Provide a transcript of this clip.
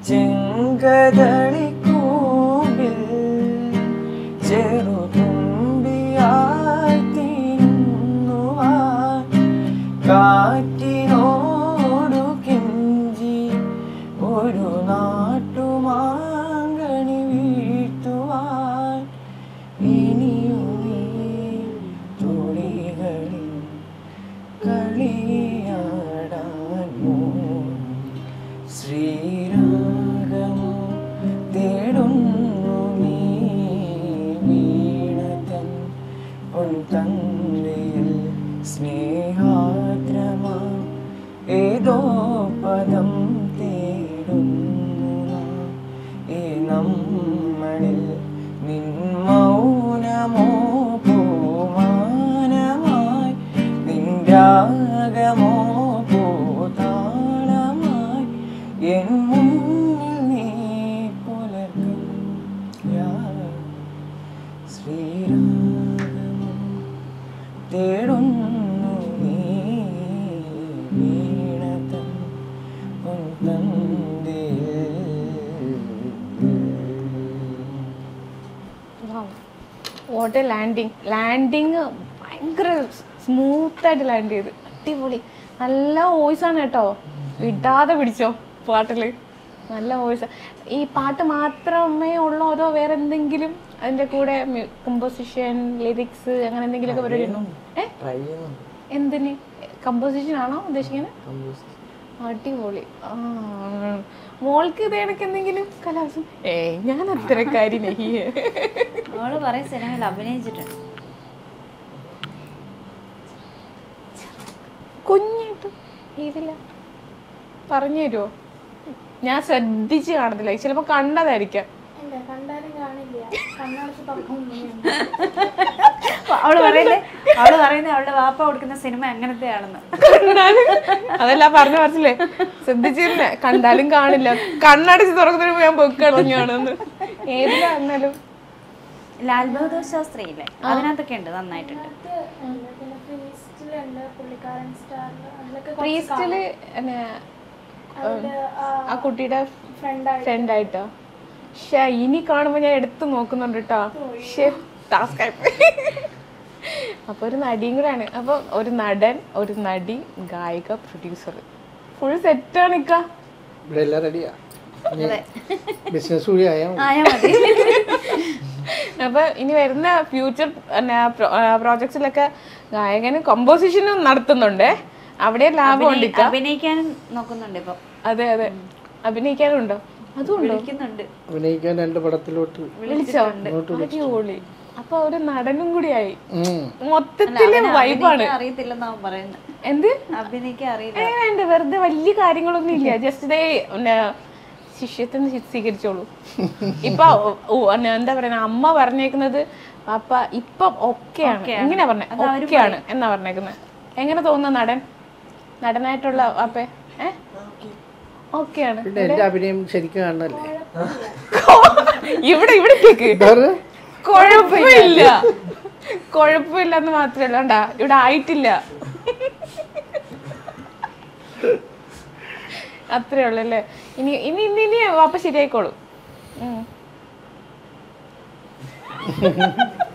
ചെങ്കതളിക്കൂമ്പിൽ ചെറുതുമ്പിയായി തിന്നുവാൻ കാറ്റിനോടു കെഞ്ചി ഒരു നാട്ടുമാങ്കണി വീഴ്ത്തുവാൻ ഇനിയും ഈ തുളികളിൽ കളിയാടാൻ മോഹം. ശ്രീരാഗമോ തേടുന്നു നീ വീണതൻ പൊൻതന്ത്രയിൽ സ്നേഹാദ്രമാ ഏതോ പദം തേടുന്നു നാം. ഈ നമ്മളിൽ നിൻ മൗനമോ പൂമാനമായി നിൻ രാഗമോ പൂതാളമായി എൻ മുന്നിൽ നീ പുലർക്കും ശ്രീരാഗമോ തേടുന്നു നീ വീണതൻ പൊൻതന്തിൽ വാട്ട് എ ലാൻഡിങ് ലാൻഡിങ് ഭയങ്കര സ്മൂത്തായിട്ട് ലാൻഡ് ചെയ്ത് അടിപൊളി നല്ല വോയിസ് ആണ് കേട്ടോ വിടാതെ പിടിച്ചോ പാട്ടില് നല്ല വോയിസ് ഈ പാട്ട് മാത്രമേ ഉള്ളൂ അതോ വേറെ എന്തെങ്കിലും അതിന്റെ കൂടെ കമ്പോസിഷൻ ലിറിക്സ് അങ്ങനെ എന്തെങ്കിലുമൊക്കെ പരിപാടി ഉണ്ടോ ഏ ട്രൈ ചെയ്യുന്നുണ്ട് എന്തിന് കമ്പോസിഷൻ ആണോ ഉദ്ദേശിക്കുന്നത് കമ്പോസ് അടിപൊളി ആ മോൾക്ക് ഇത് കണക്ക് എന്തെങ്കിലും കലാസം ഏ ഞാൻ അത്രക്കാരി നെയ്യേ അവള് പറയും സിനിമയിൽ അഭിനയിച്ചിട്ടുണ്ട് കുഞ്ഞായിട്ട് ഇതില്ല പറഞ്ഞു തരുമോ ഞാൻ ശ്രദ്ധിച്ച് കാണത്തില്ല ചിലപ്പോ കണ്ടതായിരിക്കാം ഇല്ല കണ്ടാലും കാണില്ല കണ്ണടച്ച് തുറക്കും അവള് പറയുന്നത് അവള് പറയുന്നത് അവളുടെ വാപ്പ കൊടുക്കുന്ന സിനിമ എങ്ങനത്തെയാണെന്ന് കണ്ടാലും അതല്ല പറഞ്ഞു പറഞ്ഞില്ലേ ശ്രദ്ധിച്ചിരുന്നേ കണ്ടാലും കാണില്ല കണ്ണടച്ച് തുറക്കുന്നതിന് ഞാൻ പൊക്കി കളഞ്ഞാണെന്ന് ഏതിലാ എന്നാലും ലാൽ ബഹദൂർ ശാസ്ത്രി ഇല്ലേ അതിനകത്തൊക്കെ ഉണ്ട് നന്നായിട്ടുണ്ട് പിന്നെ ഫീസ്റ്റിലുണ്ട് പുള്ളിക്കാരൻ സ്റ്റാറിൽ അതിലൊക്കെ പ്രീസ്റ്റില് എന്നെ അതില് ആ കുട്ടിയുടെ ഫ്രണ്ടായിട്ട് ഫ്രണ്ട് ആയിട്ടോ പക്ഷെ ഇനി കാണുമ്പോ ഞാൻ എടുത്തു നോക്കുന്നുണ്ട് കേട്ടോ പക്ഷേ ടാസ്ക് അപ്പൊ ഒരു നടിയും കൂടെയാണ് അപ്പൊ ഒരു നടൻ ഒരു നടി ഗായിക പ്രൊഡ്യൂസർ ഫുൾ സെറ്റാണ് ഇക്ക ഇവിടെ എല്ലാം റെഡിയാ ബിസിനസ് കൂടി ആയാൽ മതി. ആയാ മതി അപ്പൊ ഇനി വരുന്ന ഫ്യൂച്ചർ പ്രോജക്ട്സിലൊക്കെ ഗായകന് കമ്പോസിഷനും നടത്തുന്നുണ്ട് അവിടെ ലാഭം ഉണ്ട് ഇക്ക അഭിനയിക്കാനും നോക്കുന്നുണ്ട് ഇപ്പൊ അതെ അതെ അഭിനയിക്കാനും ഉണ്ടോ അതും ഉണ്ടോ വിളിക്കുന്നുണ്ട് അഭിനയിക്കാൻ രണ്ട് പടത്തിലോട്ട് വിളിച്ചോ അടിപൊളി അപ്പൊ ഒരു നടനും കൂടിയായി ഉം. മൊത്തത്തില് വൈബാണ് അഭിനയിക്കാൻ അറിയത്തില്ലെന്നാ അവൻ പറയുന്നത് എന്ത് അഭിനയിക്കാൻ അറിയില്ല വേണ്ട വെറുതെ വലിയ കാര്യങ്ങളൊന്നും ഇല്ല ജസ്റ്റ് ഇതേ പിന്നെ ശിഷ്യത്തിന് സ്വീകരിച്ചോളൂ ഇപ്പൊ ഓ- ഓ, പിന്നെ എന്താ പറയുക അമ്മ പറഞ്ഞേക്കുന്നത് പാപ്പ ഇപ്പം ഒക്കെയാണ് ഇങ്ങനെ പറഞ്ഞ ഒക്കെയാണ് എന്നാ പറഞ്ഞേക്കുന്നത് എങ്ങനെ തോന്നുന്നു നടൻ നടനായിട്ടുള്ള പാപ്പേ ഏ ഓക്കെയാണ് പിന്നെ എന്റെ അഭിനയം ശരിക്കും കാണണല്ലേ ഇവിടെ ഇവിടെ കേക്ക് എന്താ പറഞ്ഞെ? കുഴപ്പമില്ല കുഴപ്പമില്ല എന്ന് മാത്രമല്ല കണ്ടാ ഇവിടെ ആയിട്ടില്ല അത്രേ ഉള്ളു അല്ലേ ഇനി ഇനി ഇനി ഇനി വാപ്പ ശരിയായിക്കോളും ഉം.